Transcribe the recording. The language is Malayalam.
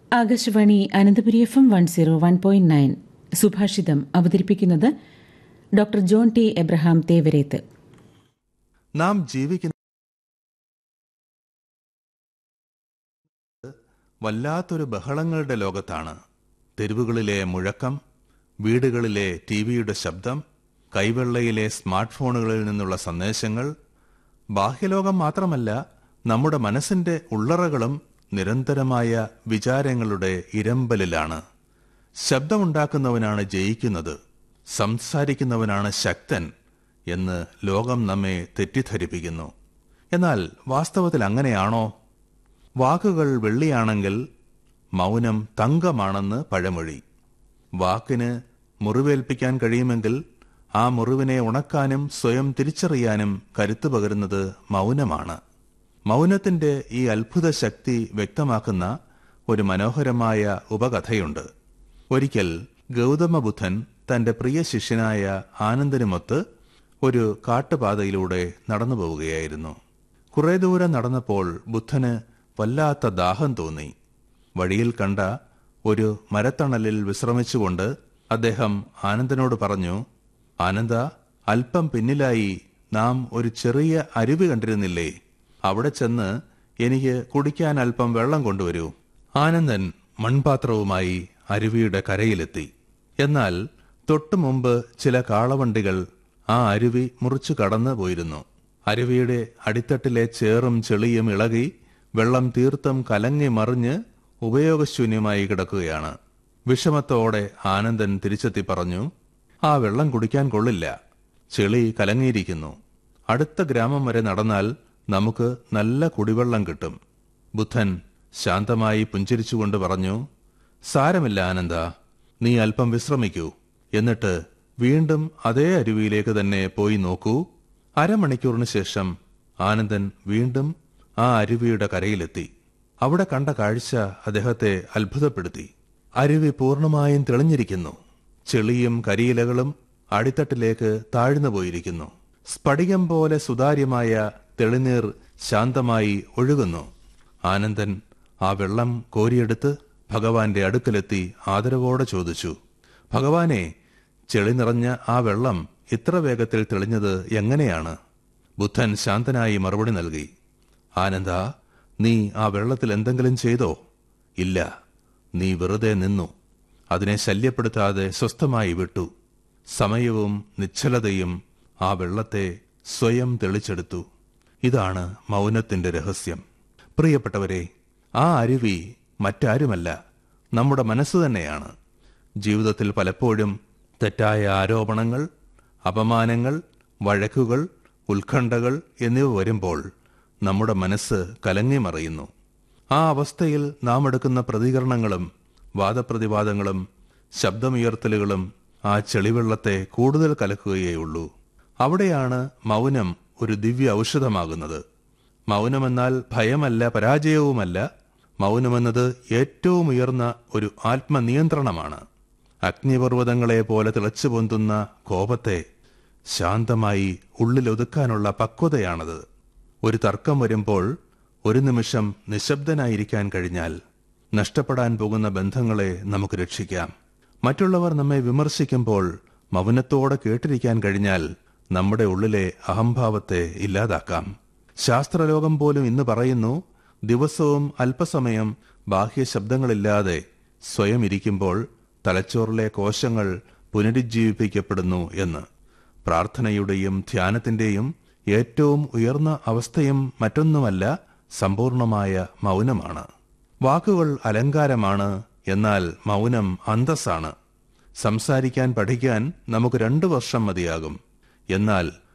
Akashvani Ananthapuri F M one zero one point nine സുഭാഷിതം അവതരിപ്പിക്കുന്നത് doctor John T Abraham Thevarethu നാം ജീവിക്കുന്ന വല്ലാത്തൊരു ബഹളങ്ങളുടെ ലോകത്താണ് തെരുവുകളിലെ മുഴക്കം വീടുകളിലെ ടി വിയുടെ ശബ്ദം കൈവെള്ളയിലെ സ്മാർട്ട് ഫോണുകളിൽ നിന്നുള്ള സന്ദേശങ്ങൾ ബാഹ്യലോകം മാത്രമല്ല നമ്മുടെ മനസ്സിന്റെ ഉള്ളറകളും നിരന്തരമായ വിചാരങ്ങളുടെ ഇരമ്പലിലാണ് ശബ്ദമുണ്ടാക്കുന്നവനാണ് ജയിക്കുന്നത് സംസാരിക്കുന്നവനാണ് ശക്തൻ എന്ന് ലോകം നമ്മെ തെറ്റിദ്ധരിപ്പിക്കുന്നു എന്നാൽ വാസ്തവത്തിൽ അങ്ങനെയാണോ വാക്കുകൾ വെള്ളിയാണെങ്കിൽ മൗനം തങ്കമാണെന്ന് പഴമൊഴി വാക്കിന് മുറിവേൽപ്പിക്കാൻ കഴിയുമെങ്കിൽ ആ മുറിവിനെ ഉണക്കാനും സ്വയം തിരിച്ചറിയാനും കരുത്തു പകരുന്നത് മൗനമാണ് മൗനത്തിന്റെ ഈ അത്ഭുത ശക്തി വ്യക്തമാക്കുന്ന ഒരു മനോഹരമായ ഉപകഥയുണ്ട് ഒരിക്കൽ ഗൗതമ ബുദ്ധൻ തന്റെ പ്രിയ ശിഷ്യനായ ആനന്ദനുമൊത്ത് ഒരു കാട്ടുപാതയിലൂടെ നടന്നു പോവുകയായിരുന്നു കുറെ ദൂരം നടന്നപ്പോൾ ബുദ്ധന് വല്ലാത്ത ദാഹം തോന്നി വഴിയിൽ കണ്ട ഒരു മരത്തണലിൽ വിശ്രമിച്ചുകൊണ്ട് അദ്ദേഹം ആനന്ദനോട് പറഞ്ഞു ആനന്ദ അല്പം പിന്നിലായി നാം ഒരു ചെറിയ അരുവി കണ്ടിരുന്നില്ലേ അവിടെ ചെന്ന് എനിക്ക് കുടിക്കാൻ അല്പം വെള്ളം കൊണ്ടുവരൂ ആനന്ദൻ മൺപാത്രവുമായി അരുവിയുടെ കരയിലെത്തി എന്നാൽ തൊട്ടു മുമ്പ് ചില കാളവണ്ടികൾ ആ അരുവി മുറിച്ചു കടന്നു പോയിരുന്നു അരുവിയുടെ അടിത്തട്ടിലെ ചേറും ചെളിയും ഇളകി വെള്ളം തീർത്തും കലങ്ങി മറിഞ്ഞ് ഉപയോഗശൂന്യമായി കിടക്കുകയാണ് വിഷമത്തോടെ ആനന്ദൻ തിരിച്ചെത്തി പറഞ്ഞു ആ വെള്ളം കുടിക്കാൻ കൊള്ളില്ല ചെളി കലങ്ങിയിരിക്കുന്നു അടുത്ത ഗ്രാമം വരെ നടന്നാൽ നമുക്ക് നല്ല കുടിവെള്ളം കിട്ടും ബുദ്ധൻ ശാന്തമായി പുഞ്ചിരിച്ചുകൊണ്ട് പറഞ്ഞു സാരമില്ല ആനന്ദ നീ അല്പം വിശ്രമിക്കൂ എന്നിട്ട് വീണ്ടും അതേ അരുവിയിലേക്ക് തന്നെ പോയി നോക്കൂ അരമണിക്കൂറിന് ശേഷം ആനന്ദൻ വീണ്ടും ആ അരുവിയുടെ കരയിലെത്തി അവിടെ കണ്ട കാഴ്ച അദ്ദേഹത്തെ അത്ഭുതപ്പെടുത്തി അരുവി പൂർണ്ണമായും തെളിഞ്ഞിരിക്കുന്നു ചെളിയും കരിയിലകളും അടിത്തട്ടിലേക്ക് താഴ്ന്നു പോയിരിക്കുന്നു സ്ഫടികം പോലെ സുതാര്യമായ തെളിനീർ ശാന്തമായി ഒഴുകുന്നു ആനന്ദൻ ആ വെള്ളം കോരിയെടുത്ത് ഭഗവാന്റെ അടുക്കലെത്തി ആദരവോടെ ചോദിച്ചു ഭഗവാനെ ചെളി നിറഞ്ഞ ആ വെള്ളം ഇത്ര വേഗത്തിൽ തെളിഞ്ഞത് എങ്ങനെയാണ് ബുദ്ധൻ ശാന്തനായി മറുപടി നൽകി ആനന്ദ നീ ആ വെള്ളത്തിൽ എന്തെങ്കിലും ചെയ്തോ ഇല്ല നീ വെറുതെ നിന്നു അതിനെ ശല്യപ്പെടുത്താതെ സ്വസ്ഥമായി വിട്ടു സമയവും നിശ്ചലതയും ആ വെള്ളത്തെ സ്വയം തെളിച്ചെടുത്തു ഇതാണ് മൗനത്തിന്റെ രഹസ്യം പ്രിയപ്പെട്ടവരെ ആ അരുവി മറ്റാരുമല്ല നമ്മുടെ മനസ്സ് തന്നെയാണ് ജീവിതത്തിൽ പലപ്പോഴും തെറ്റായ ആരോപണങ്ങൾ അപമാനങ്ങൾ വഴക്കുകൾ ഉത്കണ്ഠകൾ എന്നിവ വരുമ്പോൾ നമ്മുടെ മനസ്സ് കലങ്ങിമറിയുന്നു ആ അവസ്ഥയിൽ നാം എടുക്കുന്ന പ്രതികരണങ്ങളും വാദപ്രതിവാദങ്ങളും ശബ്ദമുയർത്തലുകളും ആ ചെളിവെള്ളത്തെ കൂടുതൽ കലക്കുകയേയുള്ളൂ അവിടെയാണ് മൗനം ഒരു ദിവ്യ ഔഷധമാകുന്നത് മൗനമെന്നാൽ ഭയമല്ല പരാജയവുമല്ല മൗനമെന്നത് ഏറ്റവും ഉയർന്ന ഒരു ആത്മനിയന്ത്രണമാണ് അഗ്നിപർവ്വതങ്ങളെ പോലെ തിളച്ചു പൊന്തുന്ന കോപത്തെ ശാന്തമായി ഉള്ളിലൊതുക്കാനുള്ള പക്വതയാണത് ഒരു തർക്കം വരുമ്പോൾ ഒരു നിമിഷം നിശബ്ദനായിരിക്കാൻ കഴിഞ്ഞാൽ നഷ്ടപ്പെടാൻ പോകുന്ന ബന്ധങ്ങളെ നമുക്ക് രക്ഷിക്കാം മറ്റുള്ളവർ നമ്മെ വിമർശിക്കുമ്പോൾ മൗനത്തോടെ കേട്ടിരിക്കാൻ കഴിഞ്ഞാൽ നമ്മുടെ ഉള്ളിലെ അഹംഭാവത്തെ ഇല്ലാതാക്കാം ശാസ്ത്രലോകം പോലും ഇന്ന് പറയുന്നു ദിവസവും അല്പസമയം ബാഹ്യ ശബ്ദങ്ങളില്ലാതെ സ്വയം ഇരിക്കുമ്പോൾ തലച്ചോറിലെ കോശങ്ങൾ പുനരുജ്ജീവിപ്പിക്കപ്പെടുന്നു എന്ന് പ്രാർത്ഥനയുടെയും ധ്യാനത്തിന്റെയും ഏറ്റവും ഉയർന്ന അവസ്ഥയും മറ്റൊന്നുമല്ല സമ്പൂർണമായ മൗനമാണ് വാക്കുകൾ അലങ്കാരമാണ് എന്നാൽ മൗനം അന്തസ്സാണ് സംസാരിക്കാൻ പഠിക്കാൻ നമുക്ക് രണ്ടു വർഷം മതിയാകും എന്നാൽ